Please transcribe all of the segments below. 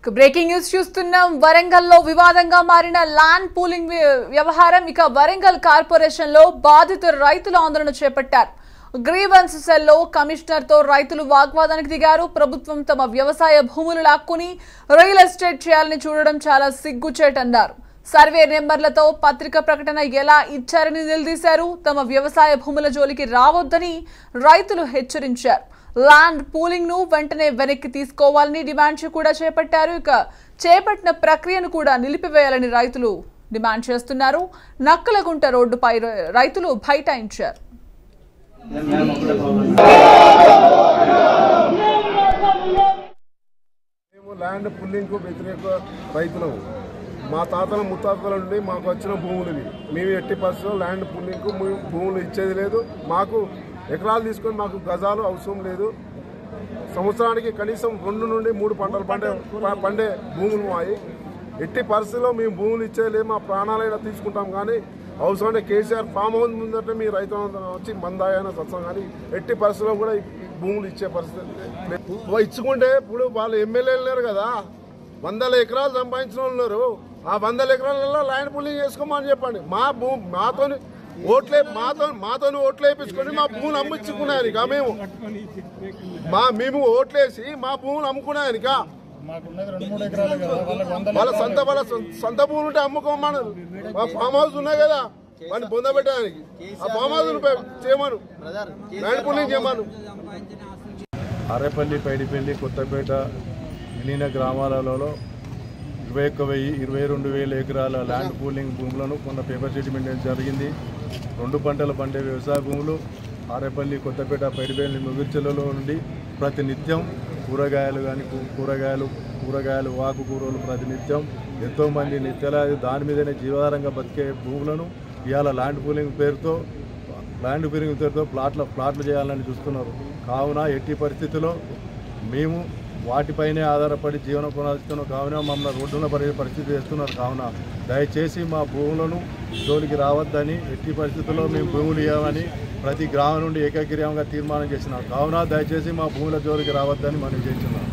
Breaking news చూస్తున్నాం వరంగల్లో వివాదంగా మారిన ల్యాండ్ పూలింగ్ వ్య- వ్యవహారం ఇక వరంగల్ కార్పొరేషన్ లో బాధిత రైతులు ఆందోళన చేపట్టారు గ్రీవెన్స్ సెల్లో కమిషనర్ తో రైతులు వాగ్వాదానికి దిగారు ప్రభుత్వం తమ వ్యవసాయ భూములు లాక్కుని రియల్ ఎస్టేట్ చేయాలని చూడడం చాలా సిగ్గుచేటన్నారు సర్వే నెంబర్లతో పత్రిక ప్రకటన ఎలా ఇచ్చారని నిలదీశారు తమ వ్యవసాయ భూముల జోలికి రావద్దని రైతులు హెచ్చరించారు ల్యాండ్ పూలింగ్ ను వెంటనే వెనక్కి తీసుకోవాలని డిమాండ్ కూడా చేపట్టారు ఇక చేపట్టిన ప్రక్రియను కూడా నిలిపివేయాలని రైతులు డిమాండ్ చేస్తున్నారు నక్కలగుంట రోడ్డుపై ర- రైతులు బైఠాయించారు మేము ల్యాండ్ పుల్లింగ్కు వ్యతిరేక రైతులము మా తాతల ముత్తాతల నుండి మాకు వచ్చిన భూములు ఇవి మేము ఎట్టి పరిస్థితుల్లో ల్యాండ్ పుల్లింగ్కు మేము భూములు ఇచ్చేది లేదు మాకు ఎకరాలు తీసుకొని మాకు గజాలు అవసరం లేదు సంవత్సరానికి కనీసం రెండు నుండి మూడు పంటలు పండే పండే భూములు మాయి ఎట్టి పరిస్థితుల్లో మేము భూములు ఇచ్చేది లేదు మా ప్రాణాలైనా తీసుకుంటాం కానీ అవసరమైన కేసీఆర్ ఫామ్ హౌస్ ముందంటే మీ రైతులందరూ వచ్చి మందాయన సత్సం కానీ ఎట్టి పరిస్థితుల్లో కూడా ఈ భూములు ఇచ్చే పరిస్థితి లేదు. ఇచ్చుకుంటే ఇప్పుడు వాళ్ళు ఎమ్మెల్యేలు లేరు కదా వందల ఎకరాలు సంపాదించిన వాళ్ళు ఉన్నారు ఆ వందల ఎకరాలలో ల్యాండ్ పుల్లింగ్ చేసుకోమని చెప్పండి మా భూ మాతోని ఓట్లే మాతో మాతోని ఓట్లు వేయించుకొని మా భూములు అమ్మించుకున్నాయని ఇక మేము మా మేము ఓట్లేసి మా భూములు అమ్ముకున్నాయని ఇక మాకున్నది రెండు మూడు ఎకరాలు కదా వాళ్ళకి వంద వాళ్ళ సొంత వాళ్ళ సొ- సొంత భూములు ఉంటే అమ్ముకోమన్నారు మా ఫామ్ హౌస్ ఉన్నాయి కదా వాడిని పొందబెట్టడానికి ఆ ఫామ్ హౌస్ చేయమను ల్యాండ్ పుల్లింగ్ చేయమను అరేపల్లి పైడిపల్లి కొత్తపేట విలీన గ్రామాలలో ఇరవై ఒక్క వెయ్యి ఇరవై రెండు వేల ఎకరాల ల్యాండ్ పూలింగ్ భూములను కొంత పేపర్ సెటిల్మెంట్ జరిగింది రెండు పంటలు పండే వ్యవసాయ భూములు ఆరేపల్లి కొత్తపేట పైడిపల్లి ముగిర్చెలలో నుండి ప్రతినిత్యం కూరగాయలు కానీ కూరగాయలు కూరగాయలు ఆకుకూరలు ప్రతినిత్యం ఎంతోమంది నిత్యలాది దాని మీదనే జీవాధారంగా బతికే భూములను ఇవాళ ల్యాండ్ పూలింగ్ పేరుతో ల్యాండ్ పెరిగిన పేరుతో ప్లాట్ల ప్లాట్లు చేయాలని చూస్తున్నారు కావున ఎట్టి పరిస్థితిలో మేము వాటిపైనే ఆధారపడి జీవన కొనసాగిస్తున్నాం కావున మమ్మల్ని రోడ్డున పడే పరిస్థితి చేస్తున్నారు కావున దయచేసి మా భూములను జోలికి రావద్దని ఎట్టి పరిస్థితుల్లో మేము భూములు ఇవ్వమని ప్రతి గ్రామం నుండి ఏకగ్రీవంగా తీర్మానం చేసినాం కావున దయచేసి మా భూముల జోలికి రావద్దని మనం చేస్తున్నాం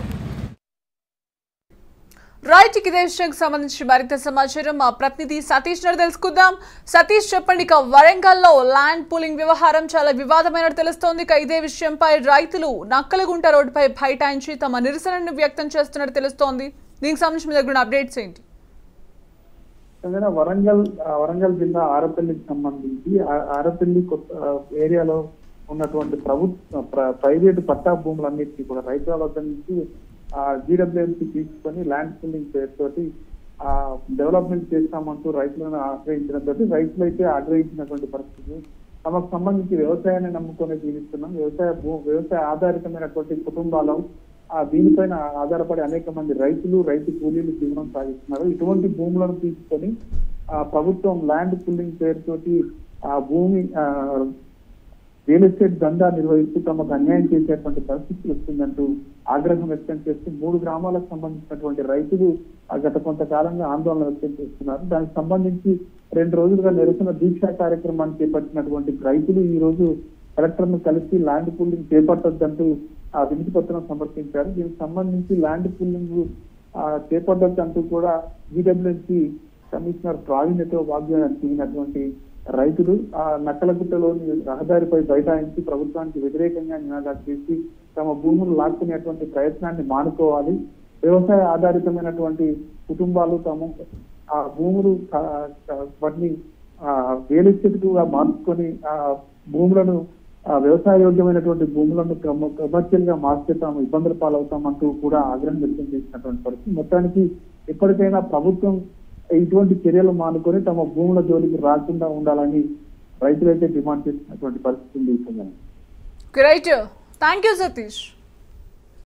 రైట్ ఇక ఇదే విషయానికి సంబంధించి మరింత సమాచారం మా ప్రతినిధి సతీష్ గారు తెలుసుకుందాం సతీష్ చెప్పండి ఇక వరంగల్లో ల్యాండ్ పూలింగ్ వ్యవహారం చాలా వివాదమైనట్టు తెలుస్తోంది ఇక ఇదే విషయంపై రైతులు నక్కలగుంట రోడ్డుపై బైఠాయించి తమ నిరసనను వ్యక్తం చేస్తున్నట్టు తెలుస్తోంది దీనికి సంబంధించి మీ దగ్గర ఉన్న అప్డేట్స్ ఏంటి తెలంగాణ వరంగల్ ఆ, వరంగల్ జిల్లా ఆరపల్లికి సంబంధించి ఆ- ఆరపల్లి కొత్త ఆ, ఏరియాలో ఉన్నటువంటి ప్రభుత్వ ప్ర- ప్రైవేటు పట్టా భూములన్నిటికీ కూడా రైతుల వద్ద నుంచి జీడబ్ల్యూఎంసీ తీసుకొని ల్యాండ్ పూలింగ్ పేరుతోటి ఆ డెవలప్మెంట్ చేస్తామంటూ రైతులను ఆశ్రయించడంతో రైతులు అయితే ఆగ్రహించినటువంటి పరిస్థితి తమకు సంబంధించి వ్యవసాయాన్ని నమ్ముకొని జీవిస్తున్నాం వ్యవసాయ భూ వ్యవసాయ ఆధారితమైనటువంటి కుటుంబాలు ఆ దీనిపైన ఆధారపడి అనేక మంది రైతులు రైతు కూలీలు జీవనం సాగిస్తున్నారు ఇటువంటి భూములను తీసుకొని ఆ ప్రభుత్వం ల్యాండ్ పుల్లింగ్ పేరుతోటి ఆ భూమి ఆ, రియల్ ఎస్టేట్ దందా నిర్వహిస్తూ తమకు అన్యాయం చేసేటువంటి పరిస్థితి వస్తుందంటూ ఆగ్రహం వ్యక్తం చేస్తూ మూడు గ్రామాలకు సంబంధించినటువంటి రైతులు ఆ గత కొంతకాలంగా ఆందోళన వ్యక్తం చేస్తున్నారు దానికి సంబంధించి రెండు రోజులుగా నిరసన దీక్షా కార్యక్రమాన్ని చేపట్టినటువంటి రైతులు ఈ రోజు కలెక్టర్ ను కలిసి ల్యాండ్ పూలింగ్ చేపట్టొద్దంటూ ఆ వినతి పత్రం సమర్పించారు దీనికి సంబంధించి ల్యాండ్ పూలింగ్ ఆ, చేపట్టొద్దంటూ కూడా జీడబ్ల్యూఎన్సీ కమిషనర్ ప్రావీణ్యతో వాగ్దానానికి దిగినటువంటి రైతులు ఆ నక్కలగుట్టలోని రహదారిపై బైఠాయించి ప్రభుత్వానికి వ్యతిరేకంగా నినాదాలు చేసి తమ భూములు లాక్కునేటువంటి ప్రయత్నాన్ని మానుకోవాలి వ్యవసాయ ఆధారితమైనటువంటి కుటుంబాలు తమ ఆ భూములు ఆ, ఆ, వాటిని రియల్ ఎస్టేట్ గా మార్చుకొని ఆ భూములను ఆ, వ్యవసాయ యోగ్యమైనటువంటి భూములను కమర్షియల్ గా మార్చితే తాము ఇబ్బందుల పాలవుతామంటూ కూడా ఆగ్రహం వ్యక్తం చేసినటువంటి పరిస్థితి మొత్తానికి ఎప్పటికైనా ప్రభుత్వం ఇటువంటి చర్యలు మానుకొని తమ భూముల జోలికి రాకుండా ఉండాలని రైతులైతే డిమాండ్ చేసినటువంటి పరిస్థితి ఉంది ఈ సమయంలో. Right thank you Satish